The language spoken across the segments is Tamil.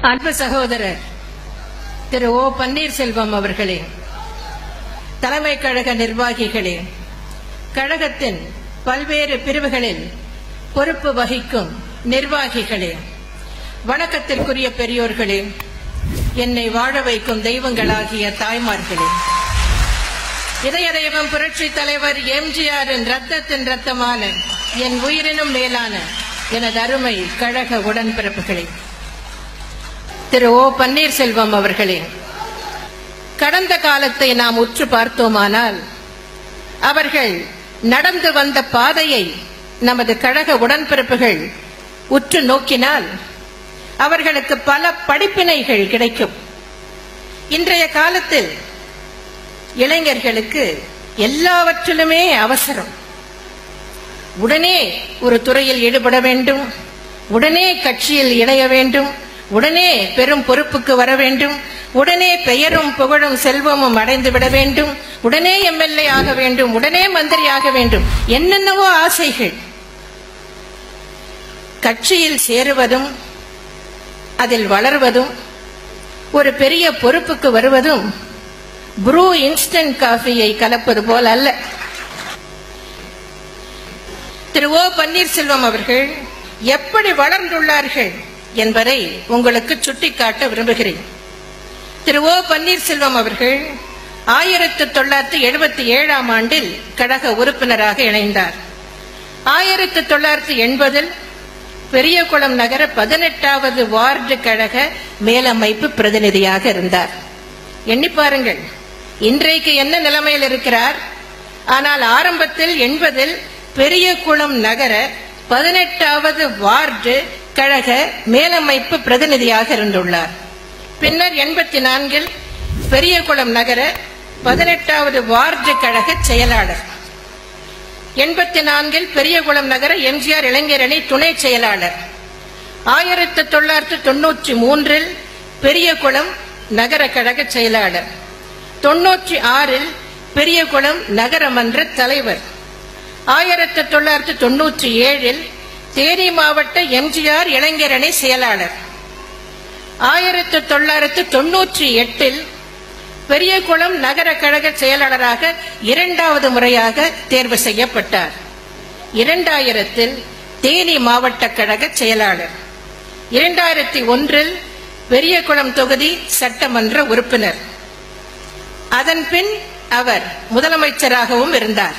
அன்பு சகோதரர் திரு ஓ பன்னீர்செல்வம் அவர்களே தலைமை கழக நிர்வாகிகளே கழகத்தின் பல்வேறு பிரிவுகளில் பொறுப்பு வகிக்கும் நிர்வாகிகளே வணக்கத்திற்குரிய பெரியோர்களே என்னை வாழ வைக்கும் தெய்வங்களாகிய தாய்மார்களே இதய தெய்வம் புரட்சி தலைவர் எம்ஜிஆரின் ரத்தத்தின் ரத்தமான என் உயிரினும் மேலான எனது அருமை கழக உடன்பிறப்புகளே திரு ஓ பன்னீர்செல்வம் அவர்களே கடந்த காலத்தை நாம் உற்று பார்த்தோமானால் அவர்கள் நடந்து வந்த பாதையை நமது கழக உடன்பிறப்புகள் உற்று நோக்கினால் அவர்களுக்கு பல படிப்பினைகள் கிடைக்கும் இன்றைய காலத்தில் இளைஞர்களுக்கு எல்லாவற்றிலுமே அவசரம் உடனே ஒரு துறையில் ஈடுபட வேண்டும் உடனே கட்சியில் இணைய வேண்டும் உடனே பெரும் பொறுப்புக்கு வர வேண்டும் உடனே பெயரும் புகழும் செல்வமும் அடைந்து விட வேண்டும் உடனே எம்எல்ஏ ஆக வேண்டும் உடனே மந்திரி ஆக வேண்டும் என்னென்னவோ ஆசைகள் கட்சியில் சேருவதும் அதில் வளர்வதும் ஒரு பெரிய பொறுப்புக்கு வருவதும் ப்ரூ இன்ஸ்டன்ட் காஃபியை கலப்பது போல் அல்ல திரு ஓ பன்னீர்செல்வம் அவர்கள் எப்படி வளர்ந்துள்ளார்கள் என்பதை உங்களுக்கு சுட்டிக்காட்ட விரும்புகிறேன் திரு ஓ பன்னீர்செல்வம் அவர்கள் ஆயிரத்தி தொள்ளாயிரத்தி எழுபத்தி ஏழாம் ஆண்டில் கழக உறுப்பினராக இணைந்தார் ஆயிரத்தி தொள்ளாயிரத்தி எண்பதில் பெரியகுளம் நகர பதினெட்டாவது வார்டு கழக மேலமைப்பு பிரதிநிதியாக இருந்தார் எண்ணி பாருங்கள் இன்றைக்கு என்ன நிலைமையில் இருக்கிறார் ஆனால் ஆரம்பத்தில் எண்பதில் பெரியகுளம் நகர பதினெட்டாவது வார்டு கழக மேலமைப்பு பிரதிநிதியாக இருந்துள்ளார் பின்னர் எண்பத்தி நான்கில் பெரியகுளம் நகர பதினெட்டாவது வார்டு கழக செயலாளர் எண்பத்தி நான்கில் பெரியகுளம் நகர எம்ஜிஆர் இளைஞரணி துணை செயலாளர் ஆயிரத்தி தொள்ளாயிரத்தி தொன்னூற்றி மூன்றில் பெரியகுளம் நகர கழக செயலாளர் தொன்னூற்றி ஆறில் பெரியகுளம் நகரமன்ற தலைவர் ஆயிரத்தி தொள்ளாயிரத்தி தொன்னூற்றி ஏழில் தேனி மாவட்ட எம்ஜிஆர் இளைஞரணி செயலாளர் ஆயிரத்தி தொள்ளாயிரத்தி தொன்னூற்றி எட்டில் பெரியகுளம் நகர கழக செயலாளராக இரண்டாவது முறையாக தேர்வு செய்யப்பட்டார் இரண்டாயிரத்தில் தேனி மாவட்ட கழக செயலாளர் இரண்டாயிரத்தி ஒன்றில் பெரியகுளம் தொகுதி சட்டமன்ற உறுப்பினர் அதன் பின் அவர் முதலமைச்சராகவும் இருந்தார்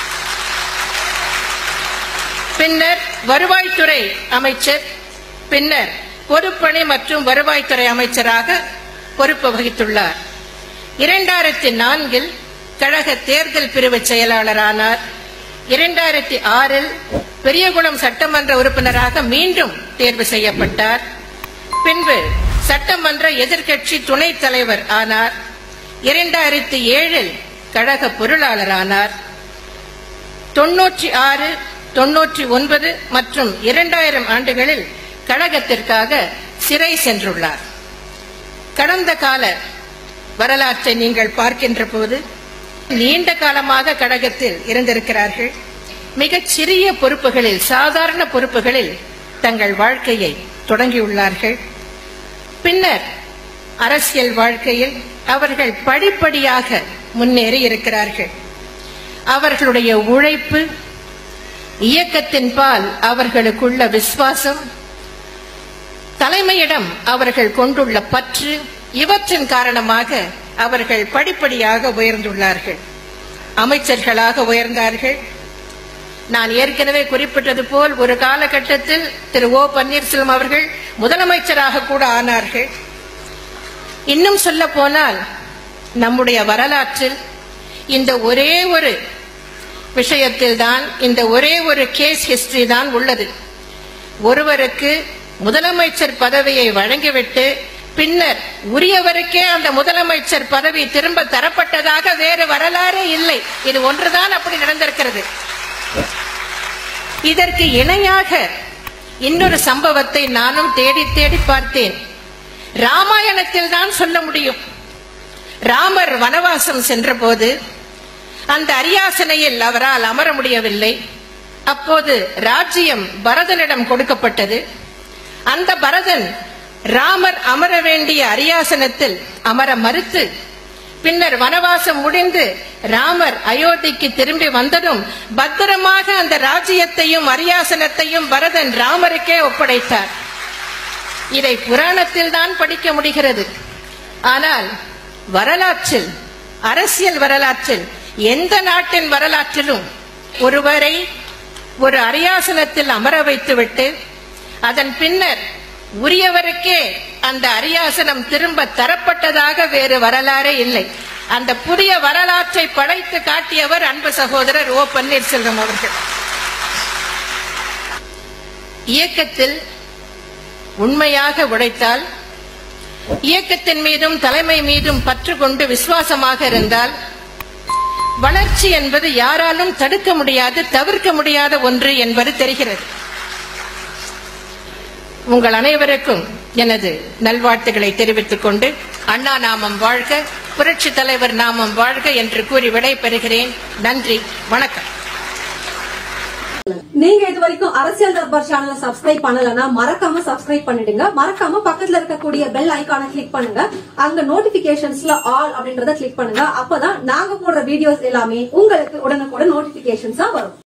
பின்னர் வருவாய்த்துறை அமைச்சர் பின்னர் பொதுப்பணி மற்றும் வருவாய்த்துறை அமைச்சராக பொறுப்பு வகித்துள்ளார் இரண்டாயிரத்தி நான்கில் கழக தேர்தல் பிரிவு செயலாளரானார் இரண்டாயிரத்தி ஆறில் பெரியகுளம் சட்டமன்ற உறுப்பினராக மீண்டும் தேர்வு செய்யப்பட்டார் பின்பு சட்டமன்ற எதிர்க்கட்சி துணைத் தலைவர் ஆனார் இரண்டாயிரத்தி ஏழில் கழக பொருளாளரானார் தொன்னூற்றி ஆறு தொன்னூற்றி ஒன்பது மற்றும் இரண்டாயிரம் ஆண்டுகளில் கழகத்திற்காக சிறை சென்றுள்ளார் கடந்த கால வரலாற்றை நீங்கள் பார்க்கின்ற போது நீண்ட காலமாக கழகத்தில் இருந்திருக்கிறார்கள் மிகச் சிறிய பொறுப்புகளில் சாதாரண பொறுப்புகளில் தங்கள் வாழ்க்கையை தொடங்கியுள்ளார்கள் பின்னர் அரசியல் வாழ்க்கையில் அவர்கள் படிப்படியாக முன்னேறி இருக்கிறார்கள் அவர்களுடைய உழைப்பு இயக்கத்தின் பால் அவர்களுக்குள்ள விசுவாசம் தலைமையிடம் அவர்கள் கொண்டுள்ள பற்று இவற்றின் காரணமாக அவர்கள் படிப்படியாக உயர்ந்துள்ளார்கள் அமைச்சர்களாக உயர்ந்தார்கள் நான் ஏற்கனவே குறிப்பிட்டது போல் ஒரு காலகட்டத்தில் திரு ஓ பன்னீர்செல்வம் அவர்கள் முதலமைச்சராக கூட ஆனார்கள் இன்னும் சொல்ல போனால் நம்முடைய வரலாற்றில் இந்த ஒரே ஒரு விஷயத்தில் தான் இந்த ஒரே ஒரு கேஸ் ஹிஸ்டரி தான் உள்ளது ஒருவருக்கு முதலமைச்சர் பதவியை வழங்கிவிட்டு பின்னர் உரியவருக்கே அந்த முதலமைச்சர் பதவி திரும்ப தரப்பட்டதாக வேறு வரலாறே இல்லை இது ஒன்றுதான் அப்படி நடந்திருக்கிறது இதற்கு இணையாக இன்னொரு சம்பவத்தை நானும் தேடி தேடி பார்த்தேன் ராமாயணத்தில் தான் சொல்ல முடியும் ராமர் வனவாசம் சென்றபோது அந்த அரியாசனையில் அவரால் அமர முடியவில்லை அப்போது ராஜ்யம் பரதனிடம் கொடுக்கப்பட்டது அந்த பரதன் ராமர் அமர வேண்டிய அரியாசனத்தில் அமர மறுத்து பின்னர் வனவாசம் முடிந்து ராமர் அயோத்திக்கு திரும்பி வந்ததும் பத்திரமாக அந்த ராஜ்யத்தையும் அரியாசனத்தையும் பரதன் ராமருக்கே ஒப்படைத்தார் இதை புராணத்தில் தான் படிக்க முடிகிறது ஆனால் வரலாற்றில் அரசியல் வரலாற்றில் எந்த நாட்டின் வரலாற்றிலும் ஒருவரை ஒரு அரியாசனத்தில் அமர வைத்துவிட்டு அதன் பின்னர் உரியவருக்கே அந்த அரியாசனம் திரும்ப தரப்பட்டதாக வேறு வரலாறே இல்லை அந்த புதிய வரலாற்றை படைத்து காட்டியவர் அன்பு சகோதரர் ஓ பன்னீர்செல்வம் அவர்கள் இயக்கத்தில் உண்மையாக உழைத்தால் இயக்கத்தின் மீதும் தலைமை மீதும் பற்று கொண்டு விசுவாசமாக இருந்தால் வளர்ச்சி என்பது யாராலும் தடுக்க முடியாது தவிர்க்க முடியாத ஒன்று என்பது தெரிகிறது உங்கள் அனைவருக்கும் எனது நல்வாழ்த்துக்களை தெரிவித்துக் கொண்டு அண்ணா நாமம் வாழ்க புரட்சி தலைவர் நாமம் வாழ்க என்று கூறி விடை பெறுகிறேன் நன்றி வணக்கம் நீங்க இது வரைக்கும் அரசியல் தர்பார் சேனலை சப்ஸ்கிரைப் பண்ணலனா மறக்காம சப்ஸ்கிரைப் பண்ணிடுங்க மறக்காம பக்கத்துல இருக்கக்கூடிய பெல் ஐகானை கிளிக் பண்ணுங்க அங்க நோட்டிபிகேஷன்ஸ்ல ஆல் அப்படின்றத கிளிக் பண்ணுங்க அப்பதான் நாங்க போடுற வீடியோஸ் எல்லாமே உங்களுக்கு உடனுக்குடன் நோட்டிபிகேஷன்ஸா வரும்